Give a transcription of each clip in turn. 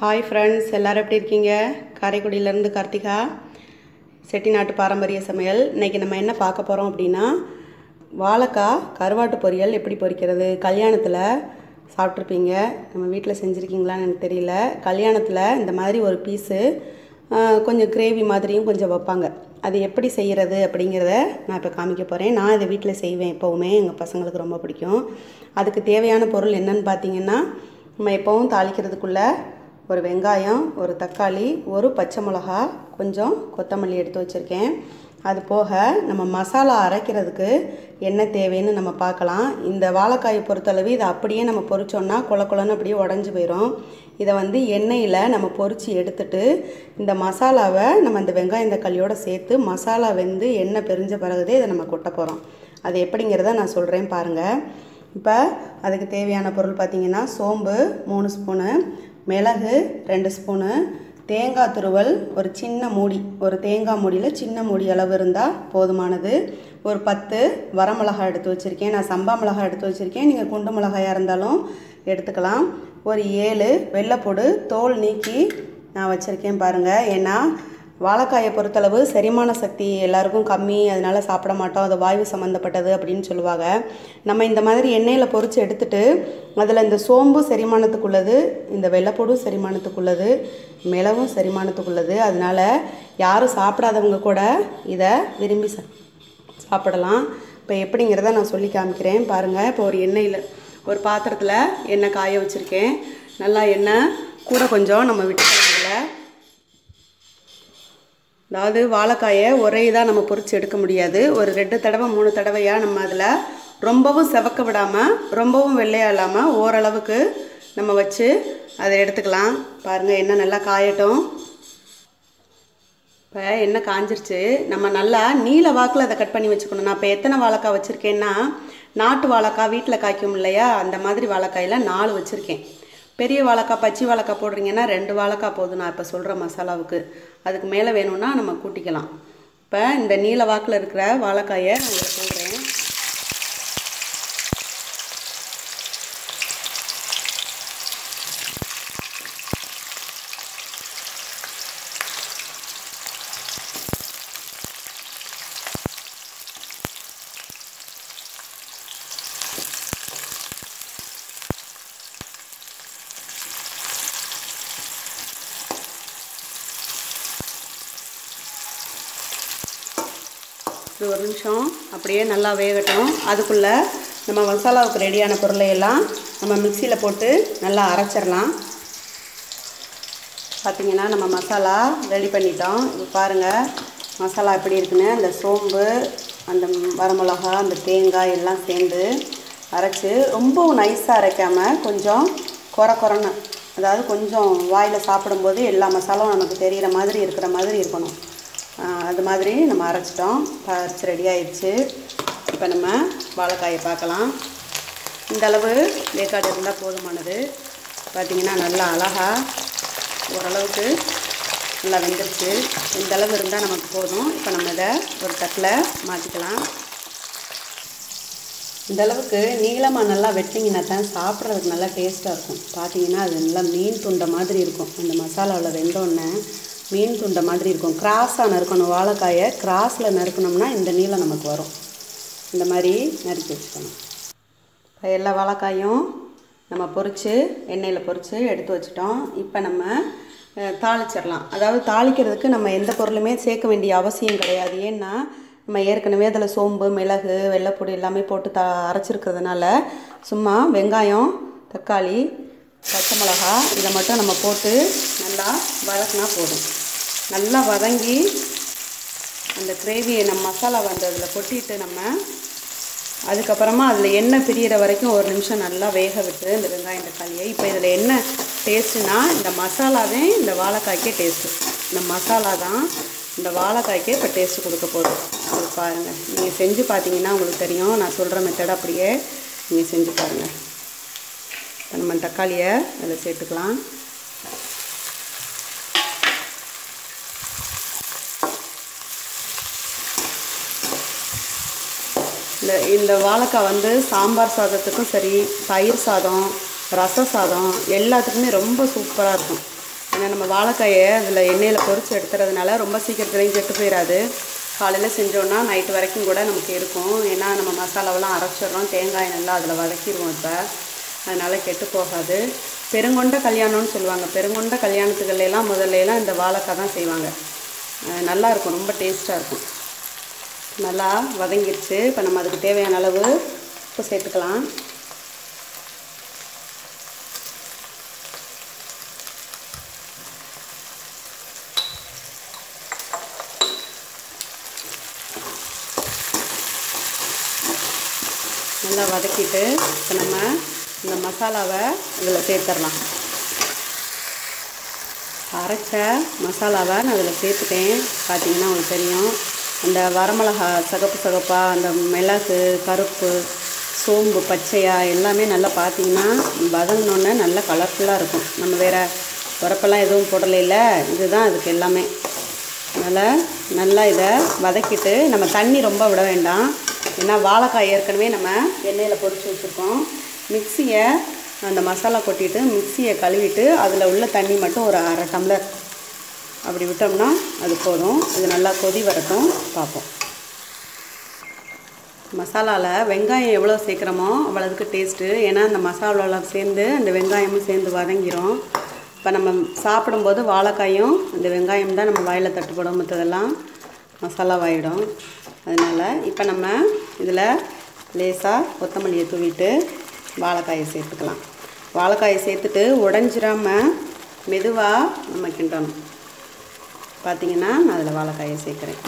hi friends எல்லாரும் எப்படி இருக்கீங்க காரைக்குடியிலேருந்து கார்த்திகா செட்டிநாட்டு பாரம்பரிய சமையல் இன்றைக்கி நம்ம என்ன பார்க்க போகிறோம் அப்படின்னா வாழைக்காய் கருவாட்டு பொரியல் எப்படி பொரிக்கிறது கல்யாணத்தில் சாப்பிட்ருப்பீங்க நம்ம வீட்டில் செஞ்சுருக்கீங்களான்னு எனக்கு தெரியல கல்யாணத்தில் இந்த மாதிரி ஒரு பீஸு கொஞ்சம் கிரேவி மாதிரியும் கொஞ்சம் வைப்பாங்க அது எப்படி செய்கிறது அப்படிங்கிறத நான் இப்போ காமிக்க போகிறேன் நான் இதை வீட்டில் செய்வேன் எப்போவுமே எங்கள் பசங்களுக்கு ரொம்ப பிடிக்கும் அதுக்கு தேவையான பொருள் என்னன்னு பார்த்தீங்கன்னா நம்ம எப்போவும் தாளிக்கிறதுக்குள்ளே ஒரு வெங்காயம் ஒரு தக்காளி ஒரு பச்சை மிளகா கொஞ்சம் கொத்தமல்லி எடுத்து வச்சுருக்கேன் அது போக நம்ம மசாலா அரைக்கிறதுக்கு என்ன தேவைன்னு நம்ம பார்க்கலாம் இந்த வாழைக்காயை பொறுத்தளவு இதை அப்படியே நம்ம பொரிச்சோன்னா கொல கொலன்னு அப்படியே உடஞ்சி போயிடும் இதை வந்து எண்ணெயில் நம்ம பொரித்து எடுத்துட்டு இந்த மசாலாவை நம்ம இந்த வெங்காயம் தக்காளியோட சேர்த்து மசாலா வெந்து எண்ணெய் பிரிஞ்ச பிறகுதே இதை நம்ம கொட்ட போகிறோம் அது எப்படிங்கிறத நான் சொல்கிறேன் பாருங்கள் இப்போ அதுக்கு தேவையான பொருள் பார்த்திங்கன்னா சோம்பு மூணு ஸ்பூனு மிளகு ரெண்டு ஸ்பூனு தேங்காய் துருவல் ஒரு சின்ன மூடி ஒரு தேங்காய் மூடியில் சின்ன மூடி அளவு இருந்தால் போதுமானது ஒரு பத்து வரமிளகாய் எடுத்து வச்சுருக்கேன் நான் சம்பா மிளகாய் எடுத்து வச்சுருக்கேன் நீங்கள் குண்டு மிளகாயாக இருந்தாலும் எடுத்துக்கலாம் ஒரு ஏழு வெள்ளைப்பூடு தோல் நீக்கி நான் வச்சுருக்கேன் பாருங்கள் ஏன்னா வாழைக்காயை பொறுத்தளவு செரிமான சக்தி எல்லாருக்கும் கம்மி அதனால் சாப்பிட மாட்டோம் அது வாயு சம்மந்தப்பட்டது அப்படின்னு சொல்லுவாங்க நம்ம இந்த மாதிரி எண்ணெயில் பொரித்து எடுத்துட்டு அதில் இந்த சோம்பு செரிமானத்துக்குள்ளது இந்த வெள்ளைப்பூடும் செரிமானத்துக்குள்ளது மிளகும் செரிமானத்துக்குள்ளது அதனால் யாரும் சாப்பிடாதவங்க கூட இதை விரும்பி சா சாப்பிடலாம் இப்போ எப்படிங்கிறத நான் சொல்லி காமிக்கிறேன் பாருங்கள் இப்போ ஒரு எண்ணெயில் ஒரு பாத்திரத்தில் எண்ணெய் காய வச்சுருக்கேன் நல்லா எண்ணெய் கூட கொஞ்சம் நம்ம விட்டுக்கலாம் இதில் அதாவது வாழைக்காயை ஒரே இதாக நம்ம பொரித்து எடுக்க முடியாது ஒரு ரெண்டு தடவை மூணு தடவையாக நம்ம அதில் ரொம்பவும் செவக்க விடாமல் ரொம்பவும் வெள்ளையாக இல்லாமல் ஓரளவுக்கு நம்ம வச்சு அதை எடுத்துக்கலாம் பாருங்கள் எண்ணெய் நல்லா காயட்டும் இப்போ எண்ணெய் காஞ்சிருச்சு நம்ம நல்லா நீல வாக்கில் அதை கட் பண்ணி வச்சுக்கணும் நான் இப்போ எத்தனை வாழைக்காய் வச்சுருக்கேன்னா நாட்டு வாழைக்காய் வீட்டில் காய்க்கும் இல்லையா அந்த மாதிரி வாழைக்காயில் நாலு வச்சுருக்கேன் பெரிய வாழைக்காய் பச்சை வாழைக்காய் போடுறீங்கன்னா ரெண்டு வாழைக்காய் போதும் நான் இப்போ சொல்கிற மசாலாவுக்கு அதுக்கு மேலே வேணும்னா நம்ம கூட்டிக்கலாம் இப்போ இந்த நீல வாக்கில் இருக்கிற வாழைக்காயை நான் இதில் போடுறேன் இது ஒரு நிமிஷம் அப்படியே நல்லா வேகட்டும் அதுக்குள்ளே நம்ம மசாலாவுக்கு ரெடியான பொருளை எல்லாம் நம்ம மிக்சியில் போட்டு நல்லா அரைச்சிடலாம் பார்த்திங்கன்னா நம்ம மசாலா ரெடி பண்ணிட்டோம் இப்போ பாருங்கள் மசாலா எப்படி இருக்குன்னு அந்த சோம்பு அந்த வரமிளகா அந்த தேங்காய் எல்லாம் சேர்ந்து அரைச்சி ரொம்பவும் நைஸாக அரைக்காமல் கொஞ்சம் குறை குறைன்னு அதாவது கொஞ்சம் வாயில் சாப்பிடும்போது எல்லா மசாலாவும் நமக்கு தெரிகிற மாதிரி இருக்கிற மாதிரி இருக்கணும் அது மாதிரி நம்ம அரைச்சிட்டோம் அரைச்சி ரெடி ஆயிடுச்சு இப்போ நம்ம வாழைக்காயை பார்க்கலாம் இந்த அளவு வேக்காடு இருந்தால் போதுமானது பார்த்திங்கன்னா நல்லா அழகாக ஓரளவுக்கு நல்லா வெந்துருச்சு இந்த அளவு இருந்தால் நமக்கு போதும் இப்போ நம்ம இதை ஒரு தட்டில் மாற்றிக்கலாம் இந்த அளவுக்கு நீளமாக நல்லா வெட்டிங்கன்னா தான் சாப்பிட்றதுக்கு நல்லா டேஸ்ட்டாக இருக்கும் பார்த்தீங்கன்னா அது நல்லா மீன் துண்டை மாதிரி இருக்கும் அந்த மசாலாவில் வெந்தோடனே மீன் துண்டை மாதிரி இருக்கும் கிராஸாக நறுக்கணும் வாழைக்காயை கிராஸில் நறுக்கணும்னா இந்த நீளம் நமக்கு வரும் இந்த மாதிரி நறுக்கி வச்சுக்கணும் இப்போ எல்லா வாழைக்காயும் நம்ம பொரித்து எண்ணெயில் பொரித்து எடுத்து வச்சிட்டோம் இப்போ நம்ம தாளிச்சிடலாம் அதாவது தாளிக்கிறதுக்கு நம்ம எந்த பொருளுமே சேர்க்க வேண்டிய அவசியம் கிடையாது ஏன்னா நம்ம ஏற்கனவே அதில் சோம்பு மிளகு வெள்ளைப்பொடி எல்லாமே போட்டு த அரைச்சிருக்கிறதுனால சும்மா வெங்காயம் தக்காளி பச்சை மிளகா இதை மட்டும் நம்ம போட்டு நல்லா வதக்கினா போதும் நல்லா வதங்கி அந்த கிரேவியை நம்ம மசாலா வந்து அதில் கொட்டிட்டு நம்ம அதுக்கப்புறமா அதில் எண்ணெய் பிரியிற வரைக்கும் ஒரு நிமிஷம் நல்லா வேக விட்டு இந்த வெங்காயம் தக்காளியை இப்போ இதில் என்ன டேஸ்ட்டுனா இந்த மசாலாவே இந்த வாழைக்காய்க்கே டேஸ்ட்டு இந்த மசாலா தான் இந்த வாழைக்காய்க்கே இப்போ டேஸ்ட்டு கொடுக்க போகுது அது பாருங்கள் நீங்கள் செஞ்சு பார்த்தீங்கன்னா உங்களுக்கு தெரியும் நான் சொல்கிற மெத்தட் அப்படியே நீங்கள் செஞ்சு பாருங்கள் இப்போ நம்ம தக்காளியை அதில் சேர்த்துக்கலாம் இந்த இந்த வாழைக்காய் வந்து சாம்பார் சாதத்துக்கும் சரி தயிர் சாதம் ரச சாதம் எல்லாத்துக்குமே ரொம்ப சூப்பராக இருக்கும் ஏன்னா நம்ம வாழைக்காயை அதில் எண்ணெயில் பொரிச்சு எடுத்துறதுனால ரொம்ப சீக்கிரத்துலையும் கெட்டு போயிடாது காலையில் செஞ்சோன்னா நைட்டு வரைக்கும் கூட நமக்கு இருக்கும் ஏன்னா நம்ம மசாலாவெல்லாம் அரைச்சிடுறோம் தேங்காய் நல்லா அதில் வதக்கிடுவோம் இப்போ அதனால் கெட்டு போகாது பெருங்கொண்ட கல்யாணம்னு சொல்லுவாங்க பெருங்கொண்ட கல்யாணத்துக்கள்ல எல்லாம் முதல்ல எல்லாம் இந்த வாழைக்காய் தான் செய்வாங்க அஹ் நல்லா இருக்கும் ரொம்ப டேஸ்ட்டாக இருக்கும் நல்லா வதங்கிருச்சு இப்போ நம்ம அதுக்கு தேவையான அளவு உப்பு சேர்த்துக்கலாம் நல்லா வதக்கிட்டு இப்போ நம்ம இந்த மசாலாவை இதில் சேர்த்துடலாம் அரைச்ச மசாலாவை நான் அதில் சேர்த்துட்டேன் பார்த்தீங்கன்னா உங்களுக்கு தெரியும் அந்த வரமிளகா சகப்பு சகப்பாக அந்த மிளகு கருப்பு சோம்பு பச்சையா எல்லாமே நல்லா பார்த்தீங்கன்னா வதங்கினோன்னே நல்லா கலர்ஃபுல்லாக இருக்கும் நம்ம வேறு உரப்பெல்லாம் எதுவும் போடலைல இதுதான் அதுக்கு எல்லாமே அதனால் நல்லா இதை வதக்கிட்டு நம்ம தண்ணி ரொம்ப விட வேண்டாம் ஏன்னா வாழைக்காய் ஏற்கனவே நம்ம எண்ணெயில் பொரிச்சு வச்சுருக்கோம் மிக்சியை அந்த மசாலா கொட்டிட்டு மிக்சியை கழுவிட்டு அதில் உள்ள தண்ணி மட்டும் ஒரு அரை டம்ளர் அப்படி விட்டோம்னா அது போதும் இது நல்லா கொதி வரட்டும் பார்ப்போம் மசாலாவில் வெங்காயம் எவ்வளோ சேர்க்குறோமோ அவ்வளோதுக்கு டேஸ்ட்டு ஏன்னா அந்த மசாலாவில் சேர்ந்து அந்த வெங்காயமும் சேர்ந்து வதங்கிரும் இப்போ நம்ம சாப்பிடும்போது வாழைக்காயும் அந்த வெங்காயம் தான் நம்ம வாயில் தட்டுப்படும் மற்றதெல்லாம் மசாலாவாயிடும் அதனால் இப்போ நம்ம இதில் லேசாக கொத்தமல்லியை தூவிட்டு வாழைக்காயை சேர்த்துக்கலாம் வாழைக்காயை சேர்த்துட்டு உடஞ்சிராம மெதுவாக நம்ம கிண்டணும் பார்த்தீங்கன்னா நான் அதில் வாழைக்காயை சேர்க்குறேன்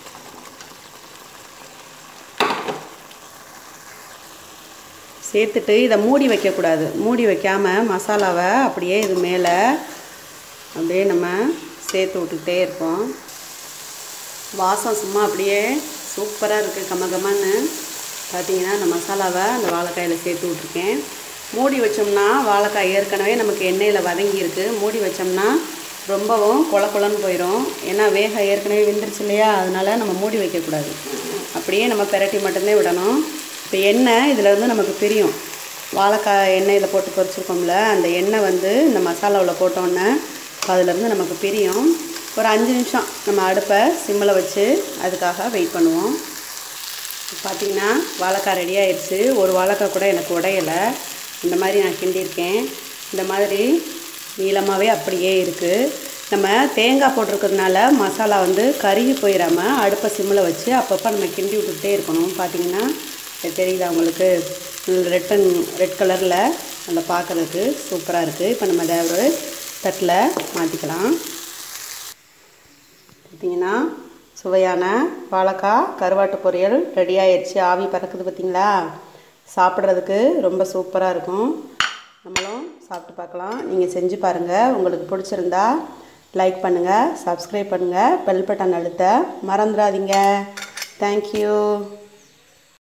சேர்த்துட்டு இதை மூடி வைக்கக்கூடாது மூடி வைக்காமல் மசாலாவை அப்படியே இது மேலே அப்படியே நம்ம சேர்த்து விட்டுக்கிட்டே இருப்போம் வாசம் சும்மா அப்படியே சூப்பராக இருக்குது கம கமன்னு பார்த்தீங்கன்னா அந்த மசாலாவை அந்த வாழைக்காயில் சேர்த்து விட்ருக்கேன் மூடி வச்சோம்னா வாழைக்காய் ஏற்கனவே நமக்கு எண்ணெயில் வதங்கி இருக்கு மூடி வச்சோம்னா ரொம்பவும் கொல கொலன்னு போயிடும் ஏன்னா வேக ஏற்கனவே வெந்துருச்சு இல்லையா அதனால நம்ம மூடி வைக்கக்கூடாது அப்படியே நம்ம பெரட்டி மட்டும்தான் விடணும் இப்போ எண்ணெய் இதில் இருந்து நமக்கு பிரியும் வாழைக்காய் எண்ணெயில் போட்டு பொரிச்சிருக்கோம்ல அந்த எண்ணெய் வந்து இந்த மசாலாவில் போட்டோன்னே அதுலேருந்து நமக்கு பிரியும் ஒரு அஞ்சு நிமிஷம் நம்ம அடுப்பை சிம்மில் வச்சு அதுக்காக வெயிட் பண்ணுவோம் பார்த்தீங்கன்னா வாழைக்காய் ரெடி ஆயிடுச்சு ஒரு வாழைக்காய் கூட எனக்கு உடையலை இந்த மாதிரி நான் கிண்டியிருக்கேன் இந்த மாதிரி நீளமாகவே அப்படியே இருக்குது நம்ம தேங்காய் போட்டிருக்கிறதுனால மசாலா வந்து கருகி போயிடாமல் அடுப்பை சிம்மில் வச்சு அப்பப்போ நம்ம கிண்டி விட்டுக்கிட்டே இருக்கணும் பார்த்தீங்கன்னா இது தெரியுதா உங்களுக்கு ரெட் அண்ட் ரெட் கலரில் அந்த பார்க்குறதுக்கு சூப்பராக இருக்குது இப்போ நம்ம அதை ஒரு தட்டில் மாற்றிக்கலாம் பார்த்தீங்கன்னா சுவையான வாழைக்காய் கருவாட்டு பொரியல் ரெடி ஆயிடுச்சு ஆவி பறக்குது பார்த்தீங்களா சாப்பிட்றதுக்கு ரொம்ப சூப்பராக இருக்கும் நம்மளும் சாப்பிட்டு பார்க்கலாம் நீங்கள் செஞ்சு பாருங்கள் உங்களுக்கு பிடிச்சிருந்தா லைக் பண்ணுங்கள் சப்ஸ்கிரைப் பண்ணுங்கள் பெல் பட்டன் அழுத்த மறந்துடாதீங்க தேங்க்யூ